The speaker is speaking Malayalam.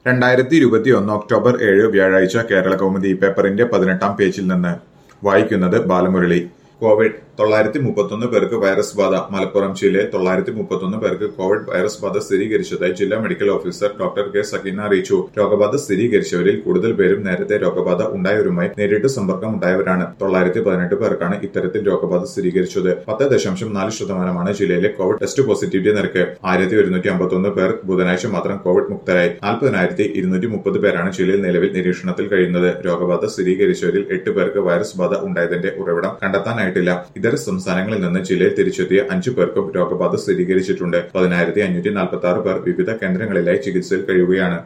രണ്ടായിരത്തി ഇരുപത്തിയൊന്ന് ഒക്ടോബർ ഏഴ് വ്യാഴാഴ്ച കേരള കൗമുദി പേപ്പറിന്റെ പതിനെട്ടാം പേജിൽ നിന്ന് വായിക്കുന്നത് ബാലമുരളി കോവിഡ് തൊള്ളായിരത്തി മുപ്പത്തൊന്ന് പേർക്ക് വൈറസ് ബാധ മലപ്പുറം ജില്ലയിൽ തൊള്ളായിരത്തി മുപ്പത്തൊന്ന് പേർക്ക് കോവിഡ് വൈറസ് ബാധ സ്ഥിരീകരിച്ചതായി ജില്ലാ medical officer doctor K Sakeena അറിയിച്ചു രോഗബാധ സ്ഥിരീകരിച്ചവരിൽ കൂടുതൽ പേരും നേരത്തെ രോഗബാധ ഉണ്ടായവരുമായി നേരിട്ട് സമ്പർക്കം ഉണ്ടായവരാണ് തൊള്ളായിരത്തി പതിനെട്ട് പേർക്കാണ് ഇത്തരത്തിൽ രോഗബാധ സ്ഥിരീകരിച്ചത് പത്ത് ദശാംശം നാല് ശതമാനമാണ് ജില്ലയിലെ കോവിഡ് ടെസ്റ്റ് പോസിറ്റിവിറ്റി നിരക്ക് ആയിരത്തി ഒരുന്നൂറ്റി അമ്പത്തൊന്ന് പേർ ബുധനാഴ്ച മാത്രം കോവിഡ് മുക്തരായി നാൽപ്പതിനായിരത്തി ഇരുന്നൂറ്റി മുപ്പത് പേരാണ് ജില്ലയിൽ നിലവിൽ നിരീക്ഷണത്തിൽ കഴിയുന്നത് രോഗബാധ സ്ഥിരീകരിച്ചവരിൽ എട്ട് പേർക്ക് വൈറസ് ബാധ ഉണ്ടായതിന്റെ ഉറവിടം കണ്ടെത്താനായിട്ടില്ല ഇതര സംസ്ഥാനങ്ങളിൽ നിന്ന് ജില്ലയിൽ തിരിച്ചെത്തിയ അഞ്ചു പേർക്കും രോഗബാധ സ്ഥിരീകരിച്ചിട്ടുണ്ട് പതിനായിരത്തി അഞ്ഞൂറ്റി നാൽപ്പത്തി ആറ് പേർ വിവിധ കേന്ദ്രങ്ങളിലായി ചികിത്സയിൽ കഴിയുകയാണ്